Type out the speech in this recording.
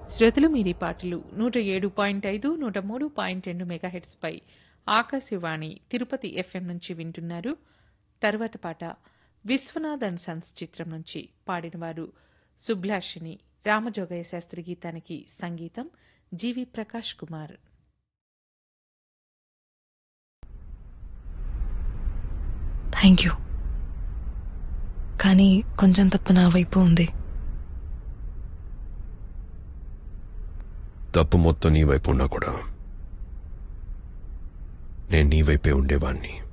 శ్రోతలు మీరి పాటలు నూట ఏడు పాయింట్ ఐదు నూట మూడు పాయింట్ రెండు మెగాహెట్స్పై ఆకాశవాణి తిరుపతి ఎఫ్ఎం నుంచి వింటున్నారు తర్వాత పాట విశ్వనాథ్ అండ్ సన్స్ చిత్రం నుంచి పాడినవారు సుభ్లాషిని రామజోగయ్య శాస్త్రి గీతానికి సంగీతం G V Prakash Kumar thank you కానీ కొంచెం తప్పు నా వైపు ఉంది తప్పు మొత్తం నీ వైపు ఉన్నా కూడా నేను నీ వైపే ఉండేవాణ్ణి